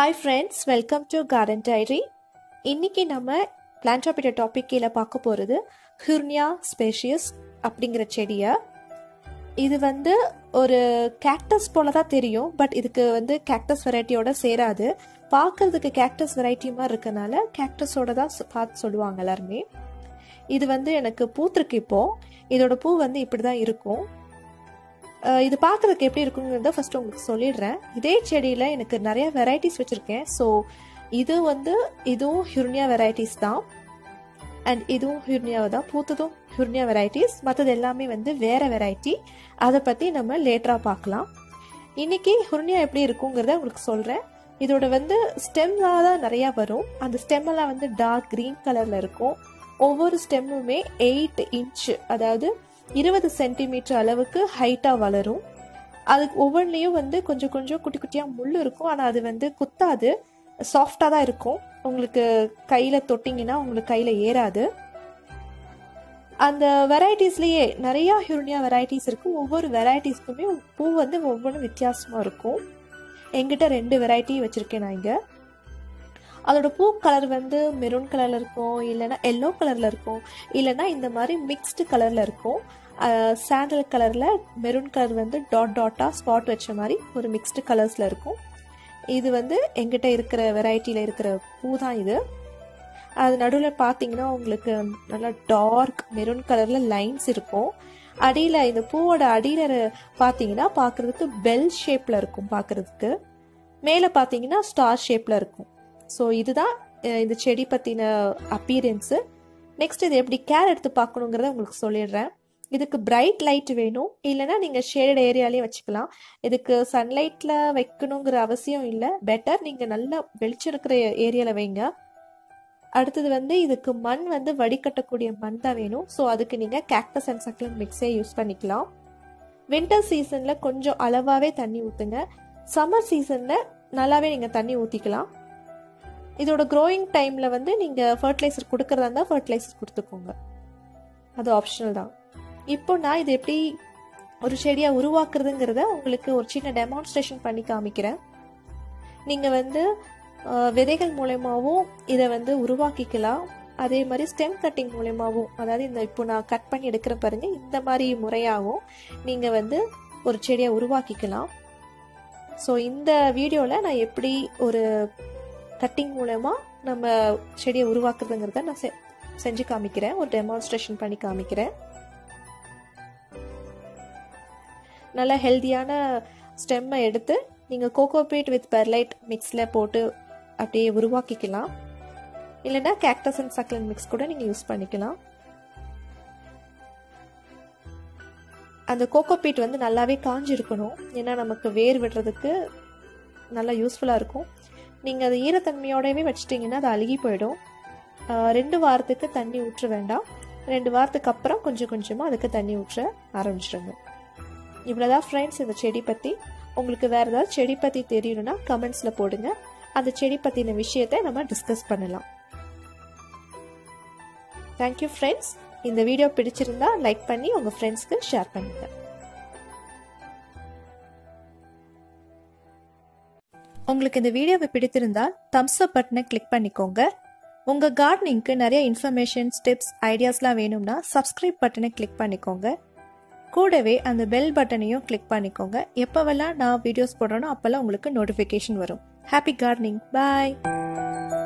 hi friends welcome to garden diary இன்னைக்கு நம்ம பிளான்டாபிட்ட topic கீழே பார்க்க போகிறது ஹிர்னியா ஸ்பேஷியஸ் அப்படிங்கிற செடியை இது வந்து ஒரு கேக்டஸ் போல தான் தெரியும் பட் இதுக்கு வந்து கேக்டஸ் வெரைட்டியோட சேராது பார்க்கறதுக்கு கேக்டஸ் வெரைட்டி மாதிரி இருக்கனால கேக்டஸோட தான் சொ- பார்த்து சொல்லுவாங்க எல்லாருமே இது வந்து எனக்கு பூத்திருக்கு இப்போ இதோட பூ வந்து இப்படி தான் இருக்கும் அஹ் இது பார்க்கறதுக்கு எப்படி இருக்குங்கிறத ஃபர்ஸ்ட் உங்களுக்கு சொல்லிடுறேன் இதே செடியில் எனக்கு நிறைய வெரைட்டிஸ் வச்சுருக்கேன் ஸோ இது வந்து இதுவும் ஹிர்னியா வெரைட்டிஸ் தான் அண்ட் இதுவும் ஹிர்னியாவை தான் பூத்ததும் ஹிர்னியா வெரைட்டிஸ் மற்றது எல்லாமே வந்து வேற வெரைட்டி அதை பற்றி நம்ம லேட்டராக பார்க்கலாம் இன்னைக்கு ஹிர்னியா எப்படி இருக்குங்கிறத உங்களுக்கு சொல்கிறேன் இதோட வந்து ஸ்டெம்மாக தான் நிறையா வரும் அந்த ஸ்டெம் எல்லாம் வந்து டார்க் க்ரீன் கலரில் இருக்கும் ஒவ்வொரு ஸ்டெம்முமே எயிட் இன்ச் அதாவது இருபது சென்டிமீட்டர் அளவுக்கு ஹைட்டாக வளரும் அதுக்கு ஒவ்வொன்றிலையும் வந்து கொஞ்சம் கொஞ்சம் குட்டி குட்டியாக முள் இருக்கும் ஆனால் அது வந்து குத்தாது சாஃப்டாக தான் இருக்கும் உங்களுக்கு கையில் தொட்டிங்கன்னா உங்களுக்கு கையில் ஏறாது அந்த வெரைட்டிஸ்லேயே நிறையா ஹிருனியா வெரைட்டிஸ் இருக்கும் ஒவ்வொரு வெரைட்டிஸ்க்குமே பூ வந்து ஒவ்வொன்றும் வித்தியாசமாக இருக்கும் எங்கிட்ட ரெண்டு வெரைட்டி வச்சுருக்கேன் நான் இங்கே அதோட பூ கலர் வந்து மெரூன் கலரில் இருக்கும் இல்லைன்னா எல்லோ கலரில் இருக்கும் இல்லைன்னா இந்த மாதிரி மிக்ஸ்டு கலரில் இருக்கும் சாண்டல் கலரில் மெரூன் கலர் வந்து டாட் டாட்டாக ஸ்பாட் வச்ச மாதிரி ஒரு மிக்ஸ்டு கலர்ஸில் இருக்கும் இது வந்து எங்கிட்ட இருக்கிற வெரைட்டியில் இருக்கிற பூ தான் இது அது நடுவில் பார்த்தீங்கன்னா உங்களுக்கு நல்லா டார்க் மெரூன் கலரில் லைன்ஸ் இருக்கும் அடியில் இந்த பூவோட அடியில் பார்த்தீங்கன்னா பார்க்குறதுக்கு பெல் ஷேப்பில் இருக்கும் பார்க்குறதுக்கு மேலே பார்த்தீங்கன்னா ஸ்டார் ஷேப்பில் இருக்கும் ஸோ இதுதான் அஹ், இந்த செடி பற்றின அப்பீரியன்ஸு நெக்ஸ்ட் இது எப்படி கேர் எடுத்து பார்க்கணுங்கிறத உங்களுக்கு சொல்லிடுறேன் இதுக்கு பிரைட் லைட் வேணும் இல்லைன்னா நீங்கள் ஷேடட் ஏரியாலேயே வச்சுக்கலாம் இதுக்கு சன்லைட்டில் வைக்கணுங்கிற அவசியம் இல்லை பெட்டர் நீங்கள் நல்லா வெளிச்சம் இருக்கிற ஏரியாவில் வைங்க அடுத்தது வந்து இதுக்கு மண் வந்து வடிகட்டக்கூடிய மண் தான் வேணும் ஸோ அதுக்கு நீங்கள் கேக்டஸ் அண்ட் சக்லன் மிக்ஸே யூஸ் பண்ணிக்கலாம் வின்டர் சீசனில் கொஞ்சம் அளவாகவே தண்ணி ஊற்றுங்க சம்மர் சீசனில் நல்லாவே நீங்கள் தண்ணி ஊற்றிக்கலாம் இதோட க்ரோயிங் டைமில் வந்து நீங்கள் ஃபர்டிலைசர் கொடுக்குறதா இருந்தால் ஃபர்டிலைசர் கொடுத்துக்கோங்க அது ஆப்ஷனல் தான் இப்போ நான் இது எப்படி ஒரு செடியாக உருவாக்குறதுங்கிறத உங்களுக்கு ஒரு சின்ன டெமான்ஸ்ட்ரேஷன் பண்ணி காமிக்கிறேன் நீங்கள் வந்து அஹ், விதைகள் மூலயமாவும் இதை வந்து உருவாக்கிக்கலாம் அதே மாதிரி ஸ்டெம் கட்டிங் மூலயமாவும் அதாவது இந்த இப்போ நான் கட் பண்ணி எடுக்கிற பாருங்க இந்த மாதிரி முறையாகவும் நீங்கள் வந்து ஒரு செடியை உருவாக்கிக்கலாம் ஸோ இந்த வீடியோவில் நான் எப்படி ஒரு கட்டிங் மூலமா நம்ம செடியை உருவாக்குறதுங்கிறத நான் செ- செஞ்சு காமிக்கிறேன் ஒரு டெமான்ஸ்ட்ரேஷன் பண்ணி காமிக்கிறேன் நல்ல ஹெல்தியான ஸ்டெம்மை எடுத்து நீங்கள் கோகோபீட் வித் பெர்லைட் மிக்ஸில் போட்டு அப்படியே உருவாக்கிக்கலாம் இல்லைன்னா கேக்டஸ் அண்ட் சக்லன் மிக்ஸ் கூட நீங்கள் யூஸ் பண்ணிக்கலாம் அந்த கோகோபீட் வந்து நல்லாவே காஞ்சிருக்கணும் ஏன்னா நமக்கு வேர் விடுறதுக்கு நல்லா யூஸ்ஃபுல்லாக இருக்கும் நீங்கள் அது ஈரத்தன்மையோடவே வச்சிட்டிங்கன்னா அது அழுகி போயிடும் ஆஹ் ரெண்டு வாரத்துக்கு தண்ணி ஊற்ற வேண்டாம் ரெண்டு வாரத்துக்கு அப்புறம் கொஞ்சம் கொஞ்சமாக அதுக்கு தண்ணி ஊற்ற ஆரம்பிச்சிடுங்க இவ்வளோதான் ஃப்ரெண்ட்ஸ் இந்த செடி பற்றி உங்களுக்கு வேறு ஏதாவது செடி பற்றி தெரியணும்னா கமெண்ட்ஸில் போடுங்க அந்த செடி பற்றின விஷயத்தை நம்ம டிஸ்கஸ் பண்ணலாம் தேங்க்யூ ஃப்ரெண்ட்ஸ் இந்த வீடியோ பிடிச்சிருந்தா லைக் பண்ணி உங்கள் ஃப்ரெண்ட்ஸ்க்கு ஷேர் பண்ணுங்க உங்களுக்கு இந்த வீடியோவை பிடித்திருந்தால் தம்ஸ் அப் பட்டனை கிளிக் பண்ணிக்கோங்க உங்கள் கார்டனிங்க்கு நிறைய இன்ஃபர்மேஷன்ஸ் டிப்ஸ் ஐடியாஸ்லாம் வேணும்னா சப்ஸ்கிரைப் பட்டனை கிளிக் பண்ணிக்கோங்க கூடவே அந்த பெல் பட்டனையும் கிளிக் பண்ணிக்கோங்க எப்போவெல்லாம் நான் வீடியோஸ் போடுறேனோ அப்போல்லாம் உங்களுக்கு நோட்டிஃபிகேஷன் வரும் ஹாப்பி கார்டனிங் பாய்